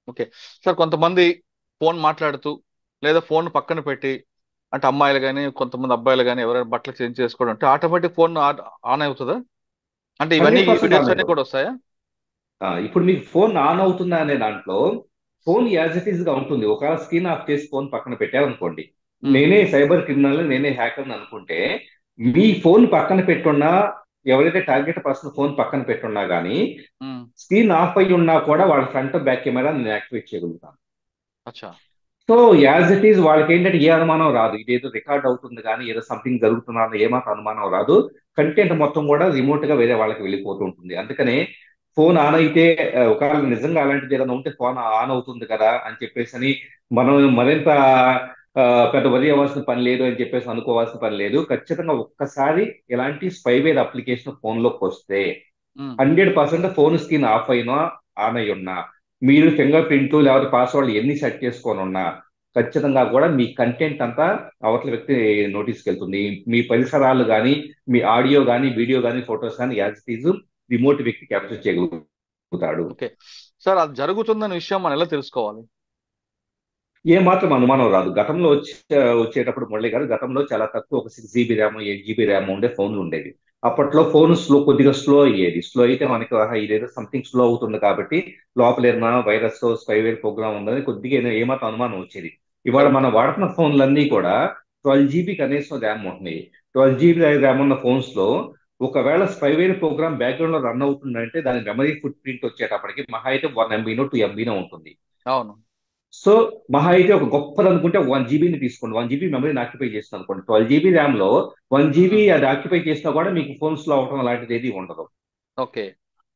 Okay sir కొంతమంది phone మాట్లాడుతూ లేదా ఫోన్ పక్కన పెట్టి అంటే అమ్మాయిలు కానీ కొంతమంది అబ్బాయిలు కానీ ఎవరైనా బట్టలు చేంజ్ చేసుకోవడం అంటే ఆటోమేటిక్ ఫోన్ ఆన్ అవుతుందా అంటే ఇవన్నీ హండ్రెడ్ పర్సెంట్ వీడియోస్ ఆన్ అన్ని కూడా వస్తాయా ఆ, ఇప్పుడు మీకు ఫోన్ ఆన్ అవుతుందా అనే దాంట్లో ఫోన్ యాజ్ ఇట్ ఈస్ గా ఉంటుంది ఒకవేళ స్క్రీన్ ఆఫ్ చేసి ఫోన్ పక్కన పెట్టారనుకోండి ఉమ్, నేనే సైబర్ క్రిమినల్ నేనే హ్యాకర్ అనుకుంటే మీ ఫోన్ పక్కన పెట్టున్నా ఎవరైతే టార్గెట్ పర్సన్ ఫోన్ పక్కన పెట్టున్నా కానీ ఉమ్, స్క్రీన్ ఆఫ్ అయి ఉన్నా కూడా వాళ్ళ ఫ్రంట్ బ్యాక్ కెమెరా నేను యాక్టివేట్ చేయగలుగుతాను అచ్చా సో యాజ్ ఇట్ ఈస్ వాళ్ళకి ఏంటంటే ఏ అనుమానం రాదు ఇదేదో రికార్డ్ అవుతుంది కానీ ఏదో సంథింగ్ జరుగుతున్నా అని ఏమాత్రం అనుమానం రాదు కంటెంట్ మొత్తం కూడా రిమోట్ గా వేరే వాళ్ళకి వెళ్ళిపోతూ ఉంటుంది అందుకనే ఫోన్ ఆన్ అయితే ఆ, ఒకవేళ నిజంగా అలాంటిది ఏదైనా ఉంటే ఫోన్ ఆన్ అవుతుంది కదా అని చెప్పేసి అని మనం మరింత ఆ, పెద్ద వరి అవ్వాల్సిన పని లేదు అని చెప్పేసి అనుకోవాల్సిన పని లేదు ఖచ్చితంగా ఒక్కసారి ఇలాంటి స్పైవేర్ అప్లికేషన్ ఫోన్ లోకి వస్తే um, hundred percent phone screen off అయినా ఆన్ అయి ఉన్నా మీరు ఫింగర్ ప్రింట్ లేకపోతే పాస్వర్డ్ ఎన్ని సెట్ చేసుకొని ఉన్నా ఖచ్చితంగా కూడా మీ కంటెంట్ అంతా అవతల వ్యక్తి నోటీస్కి వెళ్తుంది మీ పరిసరాలు కానీ మీ ఆడియో కానీ వీడియో కానీ ఫొటోస్ కానీ యాజ్ ఇట్ ఈజ్ రిమోట్ వ్యక్తి క్యాప్చర్ చేయగలుగుతాడు ఓకే సార్ అది జరుగుతుందన్న విషయం మనం ఎలా తెలుసుకోవాలి ఏ మాత్రం అనుమానం రాదు గతంలో వచ్చే వచ్చేటప్పుడు మురళి గారు గతంలో చాలా తక్కువ ఒక six GB RAM eight GB RAM ఉండే ఫోన్లు ఉండేవి అప్పట్లో ఫోన్ స్లో కొద్దిగా స్లో అయ్యేది స్లో అయితే మనకి ఆహా, ఇదేదో సంథింగ్ స్లో అవుతుంది కాబట్టి లోపల ఏదైనా వైరస్ స్పైవేర్ ప్రోగ్రామ్ ఉందని కొద్దిగా ఏదో ఏమాత్రం అనుమానం వచ్చేది ఇవాళ మనం వాడుతున్న ఫోన్లన్నీ కూడా ట్వెల్వ్ జీబీ కనీసం ర్యామ్ ఉంటున్నాయి ట్వెల్వ్ జీబీ ర్యామ్ ఉన్న ఫోన్స్ లో ఒకవేళ స్పైవేర్ ప్రోగ్రామ్ బ్యాక్గ్రౌండ్ లో రన్ అవుతుందంటే దాని మెమరీ ఫుట్ ప్రింట్ వచ్చేటప్పటికి మహా అయితే వన్ ఎంబీనో టూ ఎంబీనో ఉంటుంది అవును సో మహా అయితే ఒక గొప్పది అనుకుంటే వన్ జీబీని తీసుకోండి వన్ జీబీ మెమరీని ఆక్యుపై చేస్తుంది అనుకోండి ట్వెల్వ్ జీబీ ర్యామ్ లో వన్ జీబీ ఉమ్, అది ఆక్యుపై చేసినా కూడా మీకు ఫోన్స్ లో అవటం అలాంటిది ఏది ఉండదు ఓకే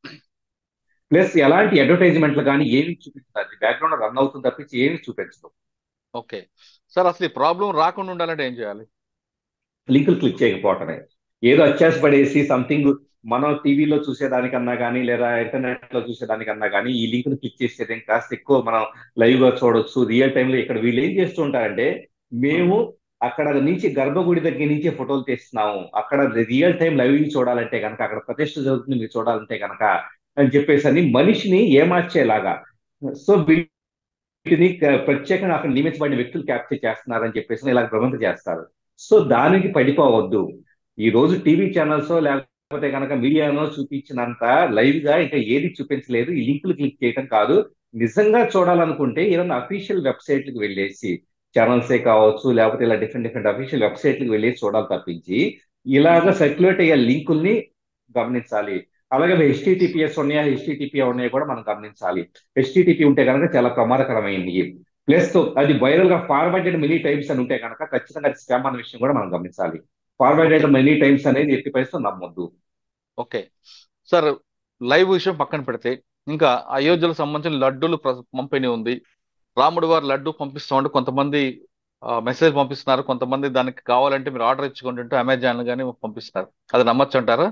ప్లస్ ఎలాంటి అడ్వర్టైజ్మెంట్లు కానీ ఏమి చూపించదు బ్యాక్గ్రౌండ్ రన్ అవుతుంది తప్పించి ఏమి చూపించదు ఓకే సార్ అసలు ఈ ప్రాబ్లం రాకుండా ఉండాలంటే ఏం చేయాలి లింకులు క్లిక్ చేయకపోవటమే ఏదో అత్యాశ పడేసి సంథింగ్ మనం టీవీలో చూసేదానికన్నా కానీ లేదా ఇంటర్నెట్ లో చూసేదానికన్నా కానీ ఈ లింక్ ను క్లిక్ చేసేది కాస్త ఎక్కువ మనం లైవ్ గా చూడొచ్చు రియల్ టైమ్ లో ఇక్కడ వీళ్ళు ఏం చేస్తూ ఉంటారంటే ఉమ్, మేము అక్కడ నుంచి గర్భగుడి దగ్గర నుంచి ఫోటోలు తీస్తున్నాము అక్కడ రియల్ టైం లైవ్ చూడాలంటే కనుక అక్కడ ప్రతిష్ట జరుగుతుంది మీరు చూడాలంటే కనుక అని చెప్పేసి అని మనిషిని ఏమార్చేలాగా సో వీటిని క- ప్రత్యేకంగా అక్కడ నియమించబడిన వ్యక్తులు క్యాప్చర్ చేస్తున్నారని చెప్పేసి ఇలా భ్రమంత చేస్తారు సో దానికి పడిపోవద్దు ఈ రోజు టీవీ ఛానల్స్ లేకపోతే కనుక మీడియానో చూపించినంత లైవ్ గా ఇంకా ఏది చూపించలేదు ఈ లింకులు క్లిక్ చేయడం కాదు నిజంగా చూడాలనుకుంటే ఏదైనా అఫీషియల్ వెబ్సైట్లకు వెళ్ళేసి ఛానల్సే కావచ్చు లేకపోతే ఇలా డిఫరెంట్ డిఫరెంట్ అఫీషియల్ వెబ్సైట్లకు వెళ్ళేసి చూడాలి తప్పించి ఇలాగ సర్క్యులేట్ అయ్యే లింకుల్ని గమనించాలి అలాగే హెచ్టిటిపిఎస్ ఉన్నాయా హెచ్టిటిపి ఉన్నాయా కూడా మనం గమనించాలి హెచ్టిటిపి ఉంటే కనుక చాలా ప్రమాదకరమైంది ప్లస్ అది వైరల్ గా ఫార్వర్డెడ్ మెనీ టైమ్స్ అని ఉంటే కనుక ఖచ్చితంగా అది స్కామ్ అనే విషయం కూడా మనం గమనించాలి ఓకే ఫార్వర్డెడ్ మెనీ టైమ్స్ అనేది ఎట్టి పరిస్థితుల్లో నమ్మొద్దు ఓకే సార్ లైవ్ విషయం పక్కన పెడితే ఇంకా అయోధ్యకు సంబంధించిన లడ్డూలు ప్ర- పంపిణీ ఉంది రాముడు వారి లడ్డు పంపిస్తామంటే కొంతమంది మెసేజ్ పంపిస్తున్నారు కొంతమంది దానికి కావాలంటే మీరు ఆర్డర్ ఇచ్చుకోండి అంటూ అమెజాన్ కానీ పంపిస్తున్నారు అది నమ్మచ్చు అంటారా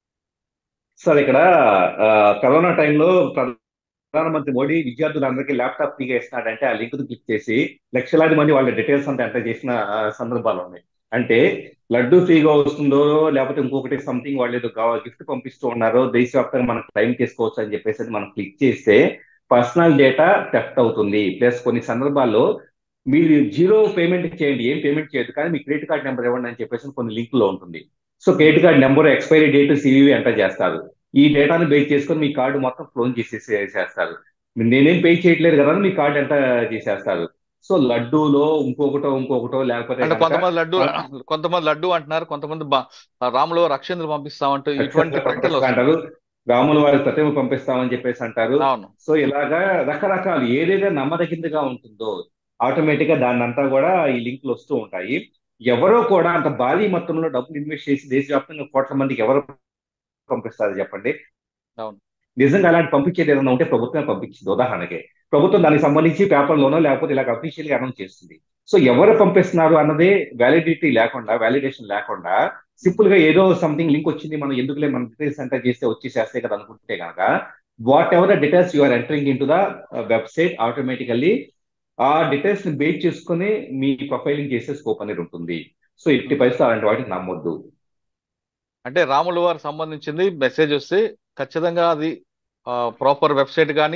సార్ ఇక్కడ ఆ, కరోనా టైంలో ప్రధానమంత్రి మోడీ విద్యార్థులందరికీ ల్యాప్టాప్ ఫ్రీగా ఇస్తున్నాడంటే ఆ లింక్ క్లిక్ చేసి లక్షలాది మంది వాళ్ళ డీటెయిల్స్ అంతా ఎంటర్ చేసిన ఆ, సందర్భాలు ఉన్నాయి అంటే లడ్డు ఫ్రీగా వస్తుందో లేకపోతే ఇంకొకటి సంథింగ్ వాళ్ళు ఏదో గిఫ్ట్ పంపిస్తూ ఉన్నారో దేశవ్యాప్తంగా మనం క్లైమ్ చేసుకోవచ్చు అని చెప్పేసి మనం క్లిక్ చేస్తే పర్సనల్ డేటా థెఫ్ట్ అవుతుంది ప్లస్ కొన్ని సందర్భాల్లో మీరు జీరో పేమెంట్ చేయండి ఏం పేమెంట్ చేయదు కానీ మీ క్రెడిట్ కార్డ్ నెంబర్ ఇవ్వండి అని చెప్పేసి కొన్ని లింక్ లో ఉంటుంది so credit card number expiry date CVV enter చేస్తారు ఈ డేటాను బేస్ చేసుకొని మీ కార్డు మొత్తం క్లోన్ చేసేసి చేస్తారు నేనేం పే చేయట్లేదు కదా అని మీ కార్డు ఎంత చేసేస్తారు సో లడ్డూలో ఇంకొకటో ఇంకొకటో లేకపోతే అంటే కనుక కొంతమంది లడ్డు ఆ, కొంతమంది లడ్డు అంటున్నారు కొంతమంది బా- రాములు వారి అక్షంతలు పంపిస్తామంటూ ఇటువంటి అక్షంతలు ప్రకటనలు పంపిస్తా అంటారు వస్తున్నాయి రాముల వారి ప్రతిమ పంపిస్తామని చెప్పేసి అంటారు అవును సో ఇలాగా రకరకాలు ఏదైతే నమ్మదగిందిగా ఉంటుందో ఆటోమేటిక్ గా దాన్ని అంతా కూడా ఈ లింకులు వస్తూ ఉంటాయి ఎవరో కూడా అంత భారీ మొత్తంలో డబ్బులు ఇన్వెస్ట్ చేసి దేశవ్యాప్తంగా కోట్ల మందికి ఎవరు పంపిస్తారు చెప్పండి అవును నిజంగా అలాంటి పంపించేది ఏదైనా ఉంటే ప్రభుత్వమే పంపించింది ఉదాహరణకి ప్రభుత్వం దానికి సంబంధించి పేపర్లోనో లేకపోతే ఇలాగ అఫీషియల్ గా అనౌన్స్ చేస్తుంది సో ఎవరు పంపిస్తున్నారు అన్నది వ్యాలిడిటీ లేకుండా వ్యాలిడేషన్ లేకుండా సింపుల్ గా ఏదో సంథింగ్ లింక్ వచ్చింది మనం ఎందుకులే మన డీటెయిల్స్ ఎంటర్ చేస్తే వచ్చేసేస్తే కదా అనుకుంటే కనుక whatever the details you are entering into the website automatically ఆ డీటెయిల్స్ ని బేస్ చేసుకుని మీ ప్రొఫైలింగ్ చేసే స్కోప్ అనేది ఉంటుంది సో ఎట్టి ఉమ్. పరిస్థితులు అలాంటి వాటిని నమ్మొద్దు అంటే రాముల వారికి సంబంధించింది మెసేజ్ వస్తే ఖచ్చితంగా అది ప్రాపర్ వెబ్సైట్ కానీ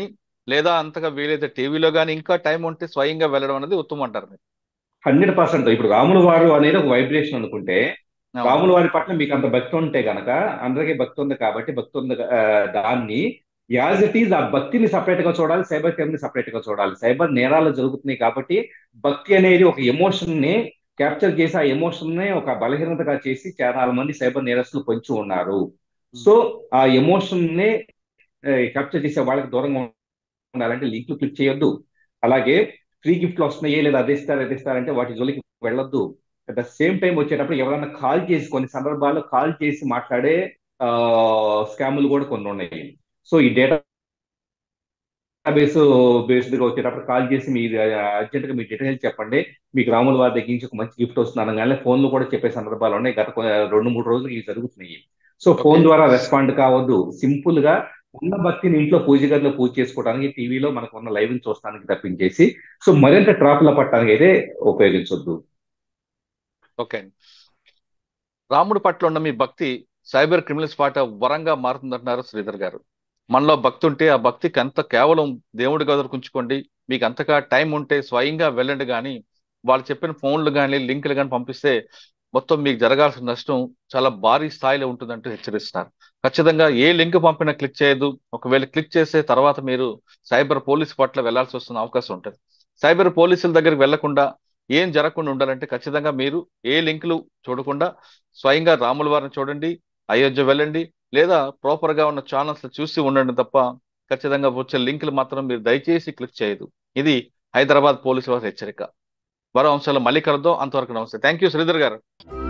లేదా అంతగా వీలైతే టీవీలో కానీ ఇంకా టైం ఉంటే స్వయంగా వెళ్ళడం అనేది ఉత్తమం అంటారు మీరు హండ్రెడ్ పర్సెంట్ ఇప్పుడు రాముల వారు అనేది ఒక వైబ్రేషన్ అనుకుంటే అవును. రాముల వారి పట్ల మీకు అంత భక్తి ఉంటే గనక అందరికీ భక్తి ఉంది కాబట్టి భక్తి ఉంది ఆ, దాన్ని యాజ్ ఇట్ ఈజ్ ఆ భక్తిని సపరేట్ గా చూడాలి సైబర్ క్రైమ్ ని సపరేట్ గా చూడాలి సైబర్ నేరాలు జరుగుతున్నాయి కాబట్టి భక్తి అనేది ఒక ఎమోషన్ ని క్యాప్చర్ చేసి ఆ ఎమోషన్ ని ఒక బలహీనతగా చేసి చాలా మంది సైబర్ నేరస్తులు పొంచి ఉన్నారు సో ఆ ఎమోషన్ ని క్యాప్చర్ చేసే వాళ్ళకి దూరంగా ఉండాలంటే లింక్ క్లిక్ చేయొద్దు అలాగే ఫ్రీ గిఫ్ట్లు వస్తున్నాయి లేదా అది ఇస్తారు అది ఇస్తారంటే వాటి జోలికి వెళ్ళొద్దు అట్ ద సేమ్ టైం వచ్చేటప్పుడు ఎవరైనా కాల్ చేసి కొన్ని సందర్భాల్లో కాల్ చేసి మాట్లాడే స్కాములు కూడా కొన్ని ఉన్నాయి సో ఈ డేటా బేస్ బేస్డ్ గా వచ్చేటప్పుడు కాల్ చేసి మీ అర్జెంట్ గా మీ డీటెయిల్స్ చెప్పండి మీకు రాముల వారి దగ్గర నుంచి ఒక మంచి గిఫ్ట్ వస్తుంది అనగానే ఫోన్లు కూడా చెప్పే సందర్భాలు ఉన్నాయి గత కొ- రెండు మూడు రోజులు ఇవి జరుగుతున్నాయి సో ఫోన్ Okay. ద్వారా రెస్పాండ్ కావద్దు సింపుల్ గా ఉన్న భక్తిని ఇంట్లో పూజ గదిలో పూజ చేసుకోవడానికి టీవీలో మనకు ఉన్న లైవ్ చూస్తానికి తప్పించేసి సో మరింత ట్రాప్ లో పట్టడానికి అయితే ఉపయోగించొద్దు ఓకే అండి రాముడి పట్ల ఉన్న మీ భక్తి సైబర్ క్రిమినల్స్ పాట వరంగా మారుతుందంటున్నారు శ్రీధర్ గారు మనలో భక్తి ఉంటే ఆ భక్తికి అంత కేవలం దేవుడి గదులకు ఉంచుకోండి మీకు అంతగా టైం ఉంటే స్వయంగా వెళ్ళండి కానీ వాళ్ళు చెప్పిన ఫోన్లు కానీ లింకులు కానీ పంపిస్తే మొత్తం మీకు జరగాల్సిన నష్టం చాలా భారీ స్థాయిలో ఉంటుందంటూ హెచ్చరిస్తున్నారు ఖచ్చితంగా ఏ లింక్ పంపినా క్లిక్ చేయదు ఒకవేళ క్లిక్ చేసే తర్వాత మీరు సైబర్ పోలీస్ పట్ల వెళ్లాల్సి వస్తున్న అవకాశం ఉంటుంది సైబర్ పోలీసుల దగ్గరికి వెళ్లకుండా ఏం జరగకుండా ఉండాలంటే ఖచ్చితంగా మీరు ఏ లింకులు చూడకుండా స్వయంగా రాముల వారిని చూడండి అయోధ్య వెళ్ళండి లేదా ప్రాపర్ గా ఉన్న ఛానల్స్ చూసి ఉండండి తప్ప ఖచ్చితంగా వచ్చే లింకులు మాత్రం మీరు దయచేసి క్లిక్ చేయదు ఇది హైదరాబాద్ పోలీసుల వారి హెచ్చరిక మరో అంశాలు మళ్ళీ కలుద్దాం అంతవరకు నమస్తే థ్యాంక్ యూ శ్రీధర్ గారు